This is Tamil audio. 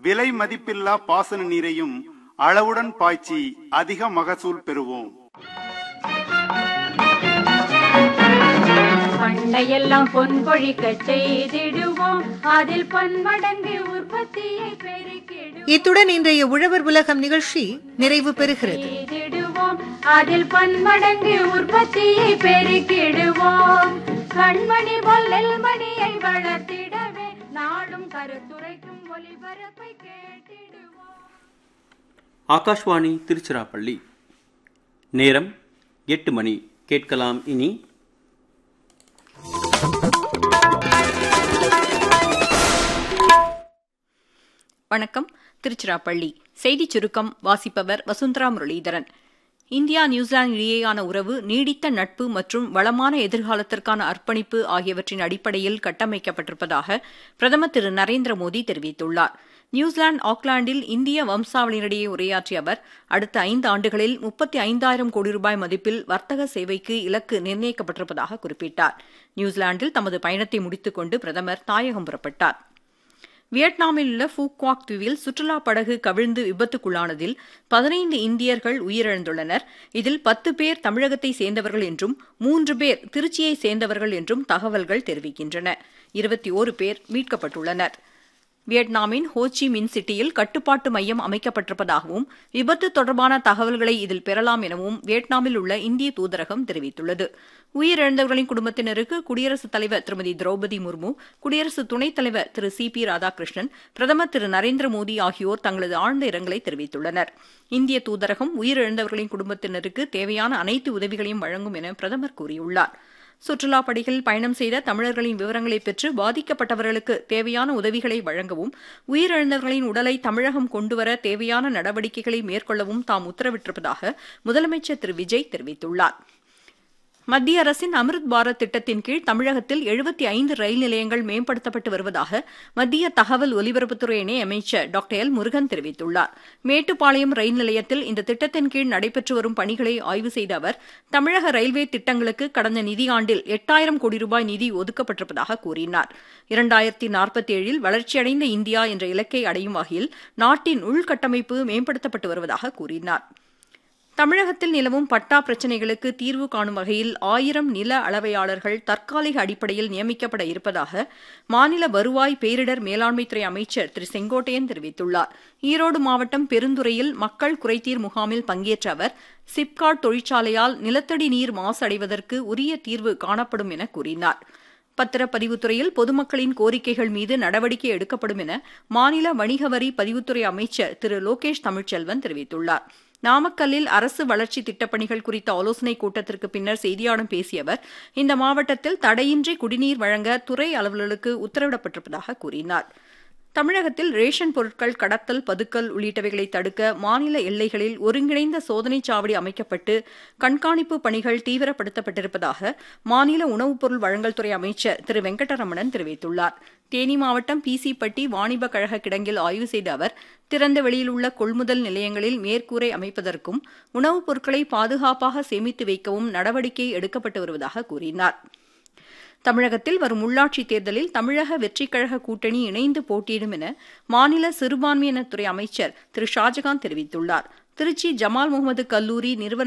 விலை மதிப்பில்லா பாசன நீரையும் அளவுடன் பாய்ச்சி அதிக மகசூல் பெறுவோம் பண்டையெல்லாம் பொன் கொழிக்க செய்திடுவோம் அதில் பன்மடங்கு உற்பத்தியை பெருக்கிடுவோம் இத்துடன் இன்றைய உழவர் உலகம் நிகழ்ச்சி நிறைவு பெறுகிறது செய்திடுவோம் அதில் பன்மடங்கு உற்பத்தியை பெருக்கிடுவோம் கண்மணி பொல்லல் மணியை வளர்த்திடவே நாடும் கருத்துரைக்கும் ஒளிபரப்பை கேட்டிடுவோம் ஆகாஷ்வாணி திருச்சிராப்பள்ளி நேரம் எட்டு மணி கேட்கலாம் இனி வணக்கம் திருச்சிராப்பள்ளி செய்திச் சுருக்கம் வாசிப்பவர் வசுந்தரா முரளிதரன் இந்தியா நியூசிலாந்து இடையேயான உறவு நீடித்த நட்பு மற்றும் வளமான எதிர்காலத்திற்கான அர்ப்பணிப்பு ஆகியவற்றின் அடிப்படையில் கட்டமைக்கப்பட்டிருப்பதாக பிரதமர் திரு நரேந்திர மோடி தெரிவித்துள்ளார் நியூசிலாந்து ஆக்லாந்தில் இந்திய வம்சாவளியினரிடையே உரையாற்றிய அவர் அடுத்த ஐந்து ஆண்டுகளில் முப்பத்தி ஐந்தாயிரம் கோடி ரூபாய் மதிப்பில் வர்த்தக சேவைக்கு இலக்கு நிர்ணயிக்கப்பட்டிருப்பதாக குறிப்பிட்டார் நியூசிலாந்தில் தமது பயணத்தை முடித்துக் கொண்டு பிரதமர் தாயகம் புறப்பட்டார் வியட்நாமில் உள்ள ஃபூக்வாக் தீவில் சுற்றுலா படகு கவிழ்ந்து விபத்துக்குள்ளானதில் பதினைந்து இந்தியர்கள் உயிரிழந்துள்ளனர் இதில் பத்து பேர் தமிழகத்தை சேர்ந்தவர்கள் என்றும் மூன்று பேர் திருச்சியை சேர்ந்தவர்கள் என்றும் தகவல்கள் தெரிவிக்கின்றன இருபத்தி ஓரு பேர் மீட்கப்பட்டுள்ளனர் வியட்நாமின் ஹோச்சி மின் சிட்டியில் கட்டுப்பாட்டு மையம் அமைக்கப்பட்டிருப்பதாகவும் விபத்து தொடர்பான தகவல்களை இதில் பெறலாம் எனவும் வியட்நாமில் உள்ள இந்திய தூதரகம் தெரிவித்துள்ளது உயிரிழந்தவர்களின் குடும்பத்தினருக்கு குடியரசுத் தலைவர் திருமதி திரௌபதி முர்மு குடியரசு துணைத் தலைவர் திரு சி பி ராதாகிருஷ்ணன் பிரதமர் திரு நரேந்திர மோடி ஆகியோர் தங்களது ஆழ்ந்த இரங்கலை தெரிவித்துள்ளனர் இந்திய தூதரகம் உயிரிழந்தவர்களின் குடும்பத்தினருக்கு தேவையான அனைத்து உதவிகளையும் வழங்கும் என பிரதமர் கூறியுள்ளார் சுற்றுலா படைகளில் பயணம் செய்த தமிழர்களின் விவரங்களை பெற்று பாதிக்கப்பட்டவர்களுக்கு தேவையான உதவிகளை வழங்கவும் உயிரிழந்தவர்களின் உடலை தமிழகம் கொண்டுவர தேவையான நடவடிக்கைகளை மேற்கொள்ளவும் தாம் உத்தரவிட்டிருப்பதாக முதலமைச்சர் திரு விஜய் தெரிவித்துள்ளார் மத்திய அரசின் அமிர்த் பாரத் திட்டத்தின் கீழ் தமிழகத்தில் எழுபத்தி ஐந்து ரயில் நிலையங்கள் மேம்படுத்தப்பட்டு வருவதாக மத்திய தகவல் ஒலிபரப்புத்துறை இணை அமைச்சர் டாக்டர் எல் முருகன் தெரிவித்துள்ளார் மேட்டுப்பாளையம் ரயில் நிலையத்தில் இந்த திட்டத்தின் கீழ் நடைபெற்று வரும் பணிகளை ஆய்வு செய்த அவர் தமிழக ரயில்வே திட்டங்களுக்கு கடந்த நிதியாண்டில் எட்டாயிரம் கோடி ரூபாய் நிதி ஒதுக்கப்பட்டிருப்பதாக கூறினார் இரண்டாயிரத்தி நாற்பத்தி ஏழில் வளர்ச்சியடைந்த இந்தியா என்ற இலக்கை அடையும் வகையில் நாட்டின் உள்கட்டமைப்பு மேம்படுத்தப்பட்டு வருவதாக கூறினார் தமிழகத்தில் நிலவும் பட்டா பிரச்சினைகளுக்கு தீர்வு காணும் வகையில் ஆயிரம் நில அளவையாளர்கள் தற்காலிக அடிப்படையில் நியமிக்கப்பட இருப்பதாக மாநில வருவாய் பேரிடர் மேலாண்மைத்துறை அமைச்சர் திரு செங்கோட்டையன் தெரிவித்துள்ளார் ஈரோடு மாவட்டம் பெருந்துறையில் மக்கள் குறைதீர் முகாமில் பங்கேற்ற அவர் சிப்காட் தொழிற்சாலையால் நிலத்தடி நீர் மாசு அடைவதற்கு உரிய தீர்வு காணப்படும் என கூறினார் பத்திரப்பதிவுத்துறையில் பொதுமக்களின் கோரிக்கைகள் மீது நடவடிக்கை எடுக்கப்படும் என மாநில வணிக வரி பதிவுத்துறை அமைச்சர் திரு லோகேஷ் தமிழ்ச்செல்வன் தெரிவித்துள்ளார் நாமக்கல்லில் அரசு வளர்ச்சி திட்டப்பணிகள் குறித்த ஆலோசனைக் கூட்டத்திற்கு பின்னர் செய்தியாளர்களிடம் பேசிய அவர் இந்த மாவட்டத்தில் தடையின்றி குடிநீர் வழங்க துறை அலுவலர்களுக்கு உத்தரவிடப்பட்டிருப்பதாக கூறினார் தமிழகத்தில் ரேஷன் பொருட்கள் கடத்தல் பதுக்கல் உள்ளிட்டவைகளை தடுக்க மாநில எல்லைகளில் ஒருங்கிணைந்த சோதனைச் சாவடி அமைக்கப்பட்டு கண்காணிப்பு பணிகள் தீவிரப்படுத்தப்பட்டிருப்பதாக மாநில உணவுப் பொருள் வழங்கல் துறை அமைச்சர் திரு வெங்கடரமணன் தெரிவித்துள்ளார் தேனி மாவட்டம் பிசிப்பட்டி வாணிப கழக கிடங்கில் ஆய்வு செய்த அவர் திறந்த வெளியில் உள்ள கொள்முதல் நிலையங்களில் மேற்கூரை அமைப்பதற்கும் உணவுப் பொருட்களை பாதுகாப்பாக சேமித்து வைக்கவும் நடவடிக்கை எடுக்கப்பட்டு வருவதாக கூறினார் தமிழகத்தில் வரும் உள்ளாட்சித் தேர்தலில் தமிழக வெற்றிக் கழக கூட்டணி இணைந்து போட்டியிடும் என மாநில சிறுபான்மையினத்துறை அமைச்சர் திரு ஷாஜகான் தெரிவித்துள்ளார் திருச்சி ஜமால் முகமது கல்லூரி நிறுவன